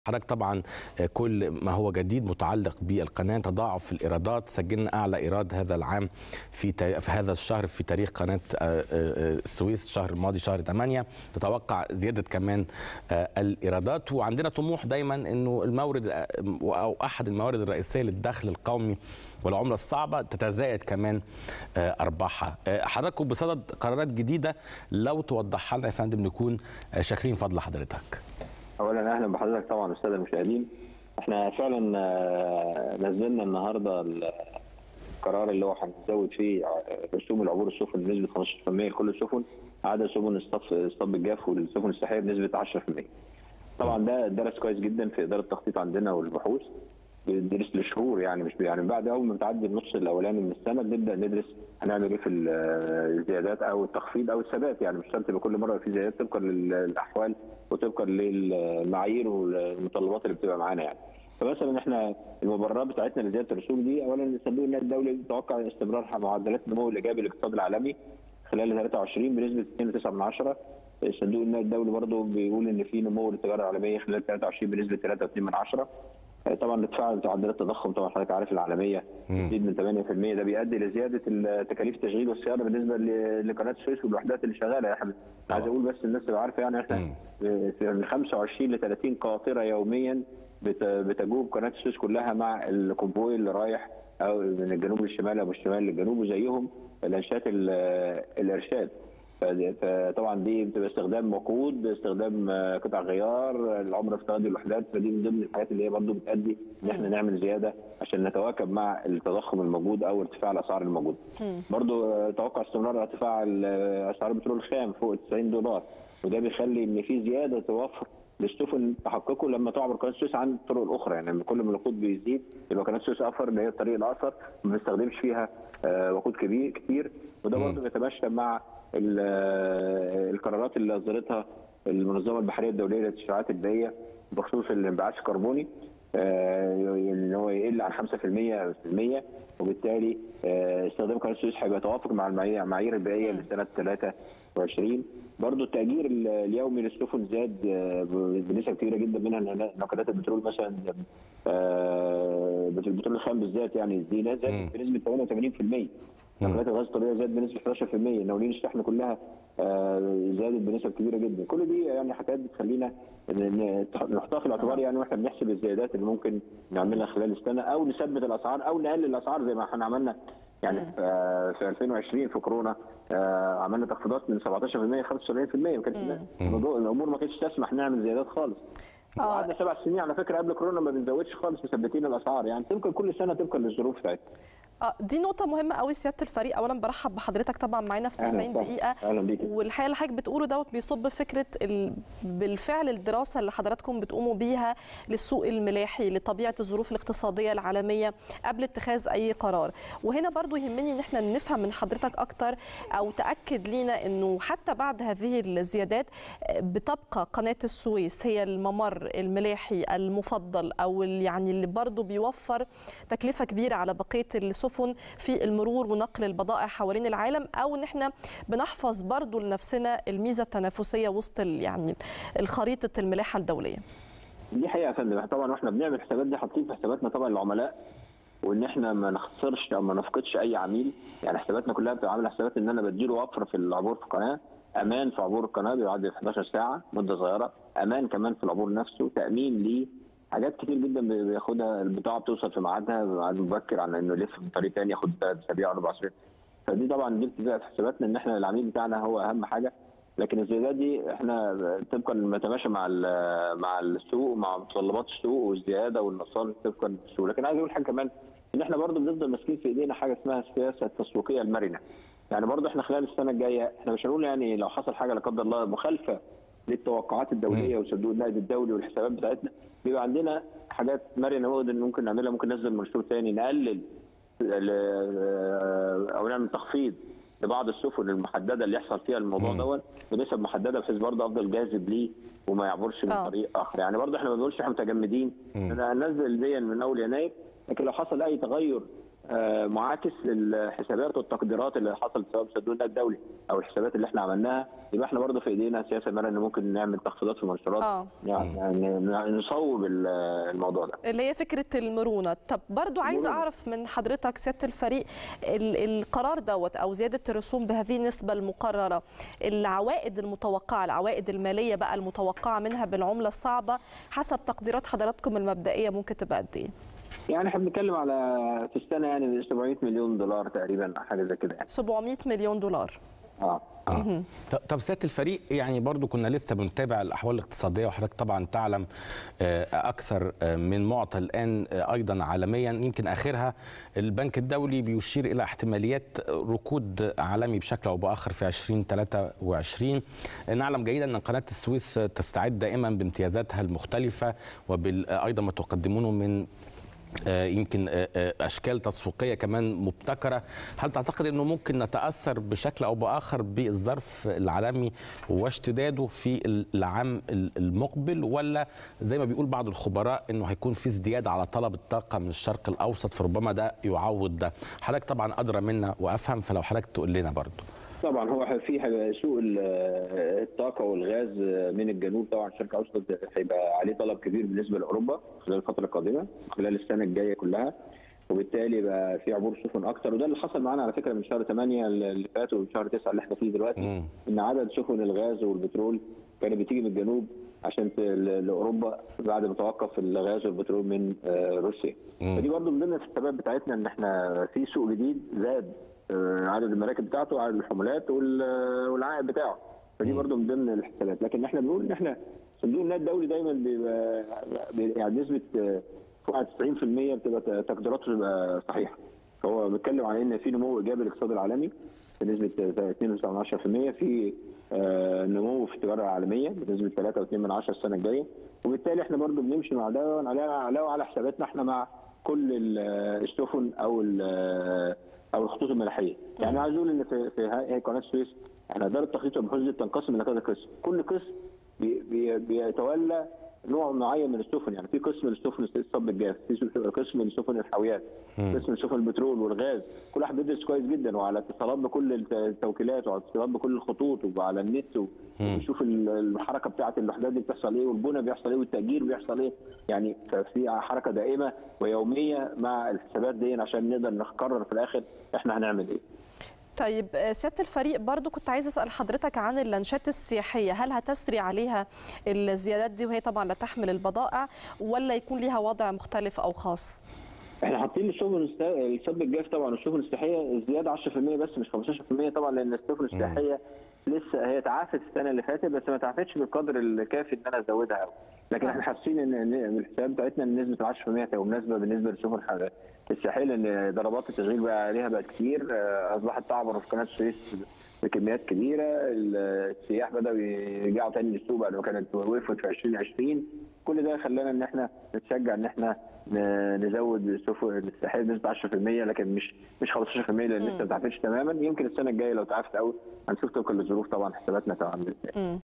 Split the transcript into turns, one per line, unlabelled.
حضرتك طبعا كل ما هو جديد متعلق بالقناه تضاعف في الايرادات سجلنا اعلى ايراد هذا العام في في هذا الشهر في تاريخ قناه السويس الشهر الماضي شهر 8 تتوقع زياده كمان الايرادات وعندنا طموح دايما انه المورد او احد الموارد الرئيسيه للدخل القومي والعمله الصعبه تتزايد كمان ارباحها حضراتكم بصدد قرارات جديده لو توضحها لنا يا فندم نكون شاكرين فضل حضرتك
اولا اهلا بحضرتك طبعا الساده المشاهدين احنا فعلا نزلنا النهارده القرار اللي هو هنزود فيه رسوم العبور السفن بنسبه 15% لكل السفن عدد سفن الصف الصب الجاف والسفن الساحليه بنسبه 10% طبعا ده درس كويس جدا في اداره التخطيط عندنا والبحوث بندرس لشهور يعني مش يعني بعد اول ما بتعدي النص الاولاني من السنه بنبدا ندرس هنعمل ايه في الزيادات او التخفيض او الثبات يعني مش شرط يبقى كل مره في زيادات طبقا للاحوال وطبقا للمعايير والمتطلبات اللي بتبقى معانا يعني. فمثلا احنا المبررات بتاعتنا لزياده الرسوم دي اولا صندوق النقد الدولي متوقع استمرار معدلات النمو الايجابي للاقتصاد العالمي خلال 23 بنسبه 2.9 صندوق النقد الدولي برضه بيقول ان في نمو للتجاره العالميه خلال 23 بنسبه 3.2 طبعا ارتفاع معدلات التضخم طبعا حضرتك عارف العالميه تزيد من 8% ده بيؤدي لزياده تكاليف التشغيل والصيانه بالنسبه لقناه السويس والوحدات اللي شغاله احنا عايز اقول بس الناس تبقى عارفه يعني احنا من 25 ل 30 قاطره يوميا بتجوب قناه السويس كلها مع الكونفوي اللي رايح او من الجنوب للشمال او من الشمال للجنوب وزيهم الانشات الارشاد فطبعا دي بتبقى استخدام وقود استخدام قطع غيار العمر افتراضي الوحدات فدي من ضمن الحاجات اللي هي برضه بتؤدي ان احنا نعمل زياده عشان نتواكب مع التضخم الموجود او ارتفاع الاسعار الموجود. برضه توقع استمرار ارتفاع اسعار البترول الخام فوق 90 دولار وده بيخلي ان في زياده توفر للسفن تحققه لما تعبر قناه السويس عن الطرق الاخرى يعني كل ما الوقود بيزيد يبقى قناه السويس اقصر اللي هي الطريق الاقصر ما بنستخدمش فيها وقود كبير كتير وده برضه بيتماشى مع القرارات اللي اصدرتها المنظمه البحريه الدوليه للتشريعات البيئيه بخصوص الانبعاث الكربوني ان هو يقل عن 5% وبالتالي استخدام قناه السويس هيبقى توافق مع المعايير البيئيه لسنه 23 برضه التاجير اليومي للسفن زاد بنسب كبيره جدا منها نقلات البترول مثلا البترول الخام بالذات يعني دي زادت بنسبه 88% نقلات الغاز الطبيعي زاد بنسبه 11% نوالين الشحن كلها زادت بنسب كبيره جدا كل دي يعني حاجات بتخلينا نحطها في الاعتبار يعني واحنا بنحسب الزيادات اللي ممكن نعملها خلال السنه او نثبت الاسعار او نقلل الاسعار زي ما احنا عملنا يعني في 2020 في كورونا عملنا تخفيضات من 17% ل 75% وكانت الامور ما كانتش تسمح نعمل زيادات خالص قعدنا سبع سنين على فكره قبل كورونا ما بنزودش خالص مثبتين الاسعار يعني طبقا كل سنه طبقا للظروف بتاعتنا
دي نقطة مهمة قوي سيادة الفريق، أولا برحب بحضرتك طبعا معانا في 90 دقيقة
أهلا بيك
والحقيقة اللي حضرتك بتقوله دوت بيصب فكرة ال... بالفعل الدراسة اللي حضراتكم بتقوموا بيها للسوق الملاحي لطبيعة الظروف الاقتصادية العالمية قبل اتخاذ أي قرار، وهنا برضو يهمني إن احنا نفهم من حضرتك أكتر أو تأكد لينا إنه حتى بعد هذه الزيادات بتبقى قناة السويس هي الممر الملاحي المفضل أو يعني اللي برضو بيوفر تكلفة كبيرة على بقية السفن السفن في المرور ونقل البضائع حوالين العالم او ان احنا بنحفظ برضو لنفسنا الميزه التنافسيه وسط يعني الخريطه الملاحه الدوليه.
دي حقيقه يا فندم طبعا واحنا بنعمل الحسابات دي حاطين في حساباتنا طبعا العملاء وان احنا ما نخسرش او ما نفقدش اي عميل يعني حساباتنا كلها بتبقى عامله حسابات ان انا بديله وفر في العبور في القناه امان في عبور القناه بيعدي 11 ساعه مده صغيره امان كمان في العبور نفسه تامين ليه حاجات كتير جدا بياخدها البضاعه بتوصل في ميعادها ميعاد مبكر عن انه يلف من طريق ثاني ياخد ثلاث اسابيع اربع اسابيع فدي طبعا دي بتبقى في حساباتنا ان احنا العميل بتاعنا هو اهم حاجه لكن الزيادات دي احنا طبقا نتماشى مع مع السوق مع متطلبات السوق والزياده والنقصان طبقا للسوق لكن عايز اقول حاجه كمان ان احنا برضه بنفضل ماسكين في ايدينا حاجه اسمها السياسه التسويقيه المرنه يعني برضه احنا خلال السنه الجايه احنا مش هنقول يعني لو حصل حاجه لا قدر الله مخالفه للتوقعات الدوليه وصندوق النقد الدولي والحسابات بتاعتنا بيبقى عندنا حاجات مرنه ممكن نعملها ممكن ننزل منشور ثاني نقلل او نعمل تخفيض لبعض السفن المحدده اللي يحصل فيها الموضوع دوت بنسب محدده بحيث برضه افضل جاذب ليه وما يعبرش من طريق اخر يعني برضه احنا ما بنقولش احنا متجمدين انا هنزل دي من اول يناير لكن لو حصل اي تغير آه، معاكس للحسابات والتقديرات اللي حصلت سواء بصندوق النقد الدولي او الحسابات اللي احنا عملناها يبقى احنا برضه في ايدينا سياسه مرنه ممكن نعمل تخفيضات في المنشورات
آه.
يعني يعني نصوب ال- الموضوع ده
اللي هي فكره المرونه طب برضو عايزه
المرونة.
اعرف من حضرتك سياده الفريق ال- القرار دوت او زياده الرسوم بهذه النسبه المقرره العوائد المتوقعه العوائد الماليه بقى المتوقعه منها بالعمله الصعبه حسب تقديرات حضراتكم المبدئيه ممكن تبقى قد ايه
يعني احنا بنتكلم على في السنه يعني 700 مليون دولار تقريبا حاجه زي كده يعني
700 مليون دولار
اه
آه. ط- طب سياده الفريق يعني برضو كنا لسه بنتابع الاحوال الاقتصاديه وحضرتك طبعا تعلم آه، اكثر آه، من معطى الان آه، ايضا عالميا يمكن اخرها البنك الدولي بيشير الى احتماليات ركود عالمي بشكل او باخر في 2023 نعلم جيدا ان قناه السويس تستعد دائما بامتيازاتها المختلفه وايضا ما تقدمونه من آه، يمكن آه، آه، اشكال تسويقيه كمان مبتكره هل تعتقد انه ممكن نتاثر بشكل او باخر بالظرف العالمي واشتداده في العام المقبل ولا زي ما بيقول بعض الخبراء انه هيكون في ازدياد على طلب الطاقه من الشرق الاوسط فربما ده يعوض ده حضرتك طبعا ادرى منا وافهم فلو حضرتك تقول لنا برضو
طبعا هو في حاجة- سوق ال- الطاقه والغاز من الجنوب طبعا الشرق الاوسط هيبقى عليه طلب كبير بالنسبه لاوروبا خلال الفتره القادمه خلال السنه الجايه كلها وبالتالي يبقى في عبور سفن اكتر وده اللي حصل معانا على فكره من شهر 8 اللي فات وشهر 9 اللي احنا فيه دلوقتي
مم.
ان عدد سفن الغاز والبترول كانت بتيجي من الجنوب عشان ت- ل- لاوروبا بعد ما توقف الغاز والبترول من آه، روسيا
مم.
فدي برضه من ضمن الحسابات بتاعتنا ان احنا في سوق جديد زاد آه، عدد المراكب بتاعته وعدد الحمولات وال- والعائد بتاعه فدي برضه من ضمن الحسابات لكن احنا بنقول ان احنا صندوق النقد الدولي دايما بيبقى بي- يعني نسبه آه، فوق على 90% بتبقى ت- تقديراته بتبقى صحيحه فهو بيتكلم عن ان في نمو ايجابي للاقتصاد العالمي بنسبه 2.9% في آه، نمو في التجاره العالميه بنسبه 3.2 السنه الجايه وبالتالي احنا برضو بنمشي مع ده على علاوه على حساباتنا احنا مع كل ال- السفن او ال- او الخطوط الملاحيه يعني عايز اقول ان في في هاي قناه السويس احنا اداره التخطيط والبحوث دي بتنقسم الى كذا قسم كل قسم بي- بي- بيتولى نوع معين من السفن يعني في قسم للسفن الصب الجاف في قسم لسفن الحاويات قسم لسفن البترول والغاز كل واحد بيدرس كويس جدا وعلى اتصالات بكل الت- التوكيلات وعلى اتصالات بكل الخطوط وعلى النت و- ويشوف ال- الحركه بتاعه الوحدات دي بتحصل ايه والبنى بيحصل ايه والتاجير بيحصل ايه يعني ففي حركه دائمه ويوميه مع الحسابات دي عشان نقدر نقرر في الاخر احنا هنعمل ايه
طيب آه، سياده الفريق برضو كنت عايزه اسال حضرتك عن اللانشات السياحيه هل هتسري عليها الزيادات دي وهي طبعا لا تحمل البضائع ولا يكون ليها وضع مختلف او خاص
احنا حاطين للسفن الس- السب الجاف طبعا والسفن السياحيه زياده 10% بس مش 15% طبعا لان السفن السياحيه لسه هي تعافت السنه اللي فاتت بس ما تعافتش بالقدر الكافي ان انا ازودها قوي لكن احنا حاسين ان إن بالحساب بتاعتنا ان نسبه 10% هتبقى مناسبه بالنسبه للسفن الح- السياحيه لان ضربات التشغيل بقى عليها بقت كتير آه، اصبحت تعبر في قناه السويس بكميات كبيره السياح بداوا يرجعوا تاني للسوق بعد ما كانت وقفت في 2020 كل ده خلانا ان احنا نتشجع ان احنا ن- نزود السفن الساحليه بنسبه 10% لكن مش مش 15% لان لسه ما تعافتش تماما يمكن السنه الجايه لو تعافت قوي هنشوف طبقا للظروف طبعا حساباتنا طبعا
مم.